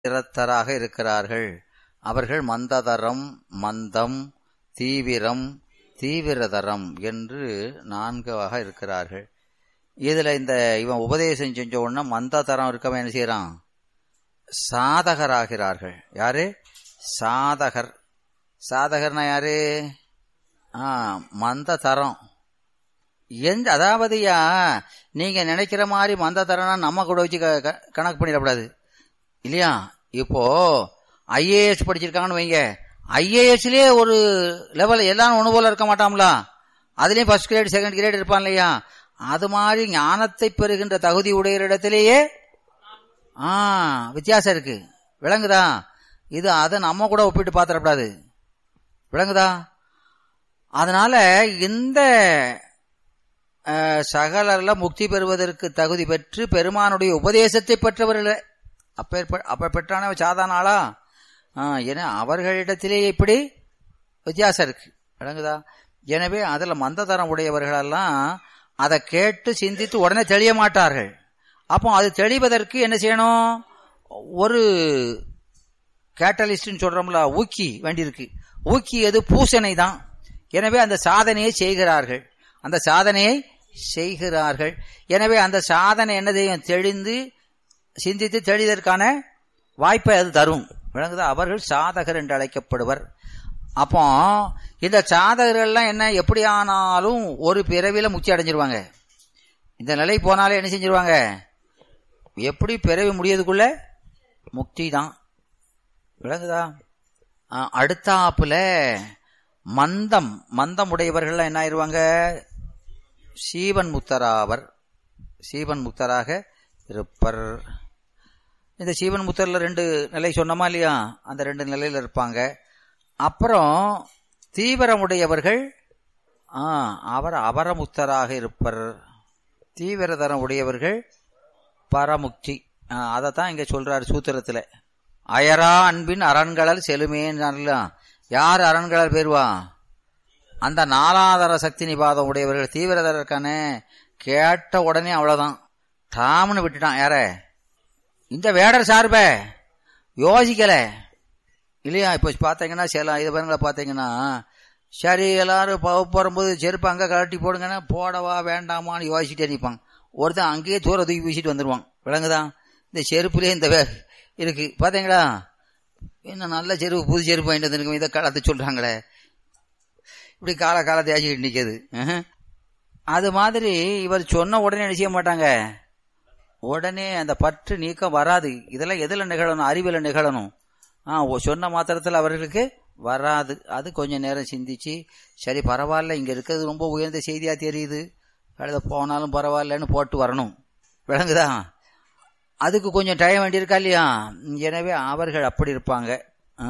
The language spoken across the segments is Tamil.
திறத்தராக இருக்கிறார்கள் அவர்கள் மந்ததரம் மந்தம் தீவிரம் தீவிரதரம் என்று நான்காக இருக்கிறார்கள் இதுல இந்த இவன் உபதேசம் செஞ்ச உடனே மந்ததரம் இருக்கவன் என்ன செய்யறான் சாதகராகிறார்கள் யாரு சாதகர் சாதகர்னா யாரு ஆ மந்த தரம் எந்த அதாவதுயா நீங்க நினைக்கிற மாதிரி மந்த தரம்னா நம்ம கூட வச்சு க- க- கணக்கு பண்ணிடக்கூடாது இல்லையா இப்போ ஐஏஎஸ் படிச்சிருக்காங்கன்னு வைங்க ஐஏஎஸ்லயே ஒரு லெவல் எல்லாரும் ஒண்ணு போல இருக்க மாட்டாங்களா அதுலயும் ஃபர்ஸ்ட் கிரேட் செகண்ட் கிரேட் இருப்பான் இல்லையா அது மாதிரி ஞானத்தை பெறுகின்ற தகுதி உடையவரிடத்திலேயே ஆ வித்தியாசம் இருக்கு விளங்குதா இது அதை நம்ம கூட ஒப்பிட்டு பார்த்துடக்கூடாது விளங்குதா அதனால இந்த அஹ், சகலர்ல முக்தி பெறுவதற்கு தகுதி பெற்று பெருமானுடைய உபதேசத்தை பெற்றவர்கள் அப்ப அப்ப பெற்றான சாதாரண ஆளா ஆ, ஏன்னா அவர்களிடத்திலேயே இப்படி வித்தியாசம் இருக்கு விளங்குதா எனவே அதுல மந்ததரம் உடையவர்களெல்லாம் அதை கேட்டு சிந்தித்து உடனே தெளிய மாட்டார்கள் அப்போ அது தெளிவதற்கு என்ன செய்யணும் ஒரு கேட்டலிஸ்ட்னு சொல்றோம்ல ஊக்கி வேண்டியிருக்கு ஊக்கி எது பூசணை தான் எனவே அந்த சாதனையை செய்கிறார்கள் அந்த சாதனையை செய்கிறார்கள் எனவே அந்த சாதனை என்ன செய்யும் தெளிந்து சிந்தித்து தெளிதற்கான வாய்ப்பை அது தரும் விளங்குதா அவர்கள் சாதகர் என்று அழைக்கப்படுவர் அப்போ இந்த சாதகர்கள்லாம் என்ன எப்படி ஆனாலும் ஒரு பிறவில முக்தி அடைஞ்சிருவாங்க இந்த நிலை போனாலே என்ன செஞ்சிருவாங்க எப்படி பிறவி முடியதுக்குள்ள முக்தி தான் விளங்குதா ஆ, அடுத்தாப்புல மந்தம் மந்தம் உடையவர்கள் என்ன ஆயிருவாங்க சீவன் முத்தராவர் சீவன் முத்தராக இருப்பர் இந்த சீவன் முத்தர்ல ரெண்டு நிலை சொன்னோமா இல்லையா அந்த ரெண்டு நிலையில இருப்பாங்க அப்புறம் தீவிரமுடையவர்கள் ஆ, அவர் அபரமுத்தராக இருப்பர் தீவிரதரம் உடையவர்கள் பரமுக்தி அதைத்தான் இங்க சொல்றாரு சூத்திரத்துல அயரா அன்பின் அரண்களல் செலுமேன்னு யார் அரண்களல் பேருவா அந்த நாலாதர சக்தி நிபாதம் உடையவர்கள் தீவிரதர் இருக்கானே கேட்ட உடனே அவ்வளவுதான் டாம்னு விட்டுட்டான் யார இந்த வேடர் சார்ப யோசிக்கல இல்லையா இப்போ பாத்தீங்கன்னா சில இது பாருங்களா பாத்தீங்கன்னா சரி எல்லாரும் ப- போகும்போது செருப்பு அங்க கழட்டி போடுங்கன்னா போடவா வேண்டாமான்னு யோசிச்சுட்டே நிற்பான் ஒருத்தன் அங்கேயே தூர தூக்கி வீசிட்டு வந்துருவான் விளங்குதா இந்த செருப்புலயே இந்த வே- இருக்கு பாத்தீங்களா என்ன நல்ல செருப்பு புது செருப்பு வாங்கிட்டு வந்துருக்கோம் இதை காலத்தை சொல்றாங்களே இப்படி கால காலத்தை தேய்ச்சிக்கிட்டு நிற்கிது அது மாதிரி இவர் சொன்ன உடனே என்ன செய்ய மாட்டாங்க உடனே அந்த பற்று நீக்கம் வராது இதெல்லாம் எதுல நிகழணும் அறிவில் நிகழணும் ஆ ஓ, சொன்ன மாத்திரத்தில் அவர்களுக்கு வராது அது கொஞ்ச நேரம் சிந்திச்சு சரி பரவாயில்ல இங்க இருக்கிறது ரொம்ப உயர்ந்த செய்தியா தெரியுது கழுத போனாலும் பரவாயில்லன்னு போட்டு வரணும் விளங்குதா அதுக்கு கொஞ்சம் டைம் வேண்டியிருக்கா இல்லையா எனவே அவர்கள் அப்படி இருப்பாங்க ஆ?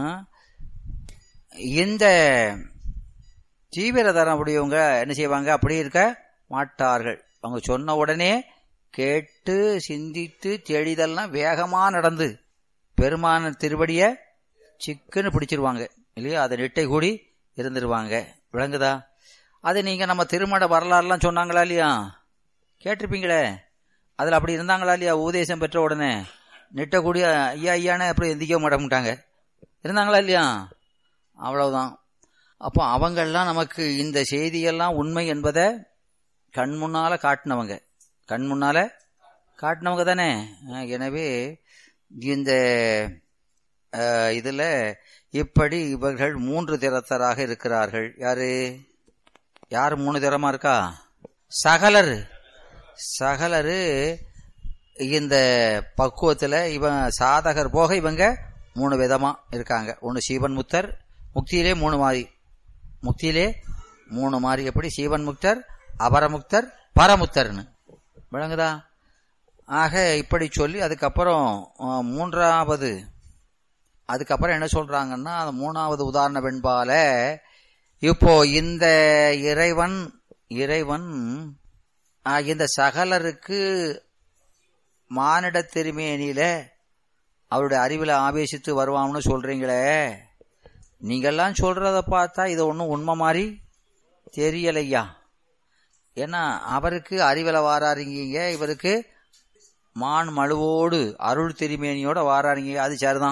இந்த தீவிரதரம் உடையவங்க என்ன செய்வாங்க அப்படி இருக்க மாட்டார்கள் அவங்க சொன்ன உடனே கேட்டு சிந்தித்து தெளிதெல்லாம் வேகமா நடந்து பெருமான திருவடிய சிக்குன்னு பிடிச்சிருவாங்க இல்லையா அதை நெட்டை கூடி இருந்துருவாங்க விளங்குதா அது நீங்க நம்ம திருமண வரலாறுலாம் சொன்னாங்களா இல்லையா கேட்டிருப்பீங்களே அதுல அப்படி இருந்தாங்களா இல்லையா உபதேசம் பெற்ற உடனே நெட்டை கூடி ஐயா ஐயான்னு அப்புறம் எந்திக்க மாட்டாங்க இருந்தாங்களா இல்லையா அவ்வளவுதான் அப்போ அவங்கெல்லாம் நமக்கு இந்த செய்தியெல்லாம் உண்மை என்பதை கண் முன்னால காட்டினவங்க கண் முன்னால காட்டினவங்க தானே அஹ் எனவே இந்த அஹ், இதுல இப்படி இவர்கள் மூன்று திறத்தராக இருக்கிறார்கள் யாரு யார் மூணு திறமா இருக்கா சகலர் சகலரு இந்த பக்குவத்துல இவன் சாதகர் போக இவங்க மூணு விதமா இருக்காங்க ஒன்னு சீவன் முக்தர் முக்தியிலே மூணு மாதிரி முக்தியிலே மூணு மாதிரி எப்படி சீவன் முக்தர் அபரமுக்தர் பரமுக்தர்னு விளங்குதா ஆக இப்படி சொல்லி அதுக்கப்புறம் அஹ், மூன்றாவது அதுக்கப்புறம் என்ன சொல்றாங்கன்னா அந்த மூணாவது உதாரண வெண்பால இப்போ இந்த இறைவன் இறைவன் ஆஹ், இந்த சகலருக்கு மானிட திருமேனியில அவருடைய அறிவில் ஆவேசித்து வருவான்னு சொல்றீங்களே நீங்கெல்லாம் சொல்றத பார்த்தா இது ஒன்றும் உண்மை மாதிரி தெரியலையா ஏன்னா அவருக்கு அறிவில் வாராருங்கீங்க இவருக்கு மான் மழுவோடு அருள் திருமேனியோட வாராருங்க அது சரிதான்